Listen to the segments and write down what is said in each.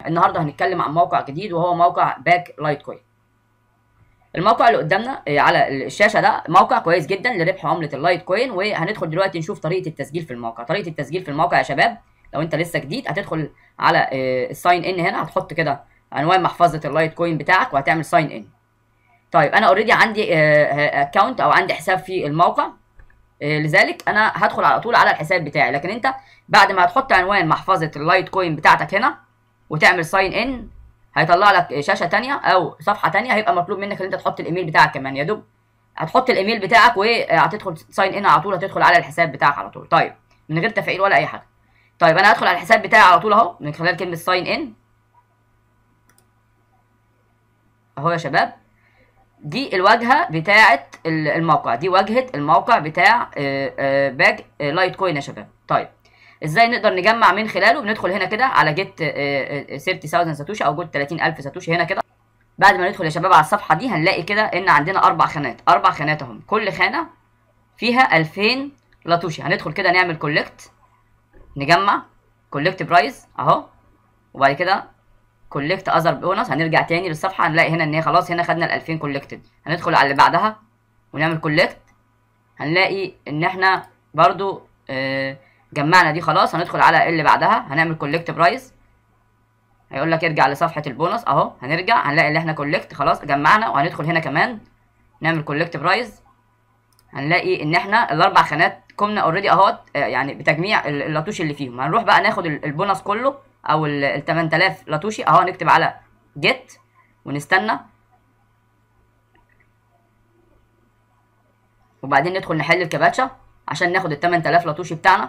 النهارده هنتكلم عن موقع جديد وهو موقع باك لايت كوين الموقع اللي قدامنا آه، على الشاشه ده موقع كويس جدا لربح عمله اللايت كوين وهندخل دلوقتي نشوف طريقه التسجيل في الموقع طريقه التسجيل في الموقع يا شباب لو انت لسه جديد هتدخل على آه، الساين ان هنا هتحط كده عنوان محفظه اللايت كوين بتاعك وهتعمل ساين ان طيب انا اوريدي عندي اكونت او عندي حساب في الموقع آه، لذلك انا هدخل على طول على الحساب بتاعي لكن انت بعد ما هتحط عنوان محفظه اللايت كوين بتاعتك هنا وتعمل ساين ان هيطلع لك شاشه تانية او صفحه تانية هيبقى مطلوب منك ان انت تحط الايميل بتاعك كمان يا دوب هتحط الايميل بتاعك وهتدخل ساين ان على طول هتدخل على الحساب بتاعك على طول طيب من غير تفعيل ولا اي حاجه طيب انا هدخل على الحساب بتاعي على طول اهو من خلال كلمه ساين ان اهو يا شباب دي الواجهه بتاعه ال- الموقع دي واجهه الموقع بتاع باج لايت كوين يا شباب طيب ازاي نقدر نجمع من خلاله بندخل هنا كده على جيت 30000 ساتوشي او جيت 30000 ساتوشي هنا كده بعد ما ندخل يا شباب على الصفحه دي هنلاقي كده ان عندنا اربع خانات اربع خانات اهم كل خانه فيها 2000 لاتوشي هندخل كده نعمل كولكت نجمع كولكت برايز اهو وبعد كده كولكت اذر بونص هنرجع تاني للصفحه هنلاقي هنا ان هي خلاص هنا خدنا ال 2000 كولكتد هندخل على اللي بعدها ونعمل كولكت هنلاقي ان احنا برضو آه جمعنا دي خلاص هندخل على اللي بعدها هنعمل كولكت برايز هيقول لك ارجع لصفحه البونص اهو هنرجع هنلاقي ان احنا كولكت خلاص جمعنا وهندخل هنا كمان نعمل كولكت برايز هنلاقي ان احنا الاربع خانات كنا اوريدي اهوت آه، يعني بتجميع ال- اللاتوشي اللي فيهم هنروح بقى ناخد ال- البونص كله او ال ال 8000 لاتوشي اهو نكتب على جيت ونستنى وبعدين ندخل نحل الكباتشا عشان ناخد ال 8000 لاتوشي بتاعنا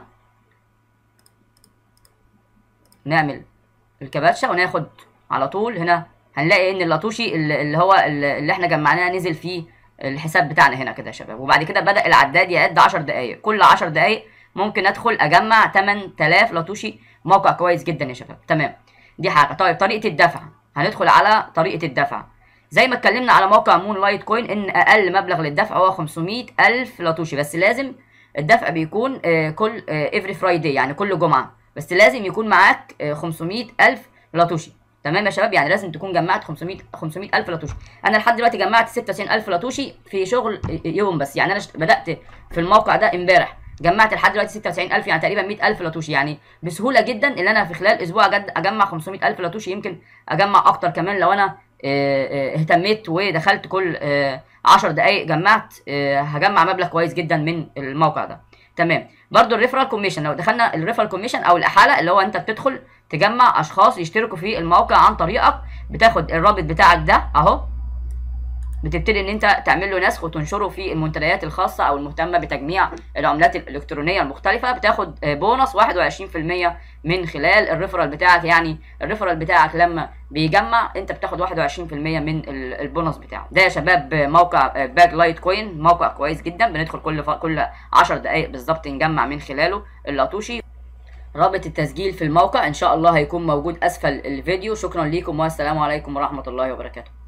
نعمل الكباتشا وناخد على طول هنا هنلاقي ان اللاتوشي اللي اللي هو اللي اللي احنا جمعناه نزل فيه الحساب بتاعنا هنا كده يا شباب وبعد كده بدأ العداد يعد 10 دقايق كل 10 دقايق ممكن ادخل اجمع 8000 لاتوشي موقع كويس جدا يا شباب تمام دي حاجه طيب طريقه الدفع هندخل على طريقه الدفع زي ما اتكلمنا على موقع مون لايت كوين ان اقل مبلغ للدفع هو 500 الف لاتوشي بس لازم الدفع بيكون آه، كل افري فرايداي يعني كل جمعه بس لازم يكون معاك آه، 500 الف لاتوشي تمام يا شباب يعني لازم تكون جمعت 500 500 الف لاتوشي انا لحد دلوقتي جمعت 96 الف لاتوشي في شغل يوم بس يعني انا اشت- بدات في الموقع ده امبارح جمعت لحد دلوقتي 96000 يعني تقريبا 100000 لاتوشي يعني بسهوله جدا ان انا في خلال اسبوع أجد اجمع 500000 لاتوشي يمكن اجمع اكتر كمان لو انا آه، آه، اهتميت ودخلت كل 10 دقائق جمعت آه، هجمع مبلغ كويس جدا من الموقع ده تمام برضو الريفرال كوميشن لو دخلنا الريفرال كوميشن او الاحاله اللي هو انت بتدخل تجمع اشخاص يشتركوا في الموقع عن طريقك بتاخد الرابط بتاعك ده اهو بتبتدي ان انت تعمل له نسخ وتنشره في المنتديات الخاصه او المهتمه بتجميع العملات الالكترونيه المختلفه بتاخد آه، بونص 21% من خلال الريفرال بتاعك يعني الريفرال بتاعك لما بيجمع انت بتاخد 21% من ال- البونص بتاعه ده يا شباب آه، موقع باج لايت كوين موقع كويس جدا بندخل كل ف... كل 10 دقائق بالظبط نجمع من خلاله اللاتوشي رابط التسجيل في الموقع ان شاء الله هيكون موجود اسفل الفيديو شكرا ليكم والسلام عليكم ورحمه الله وبركاته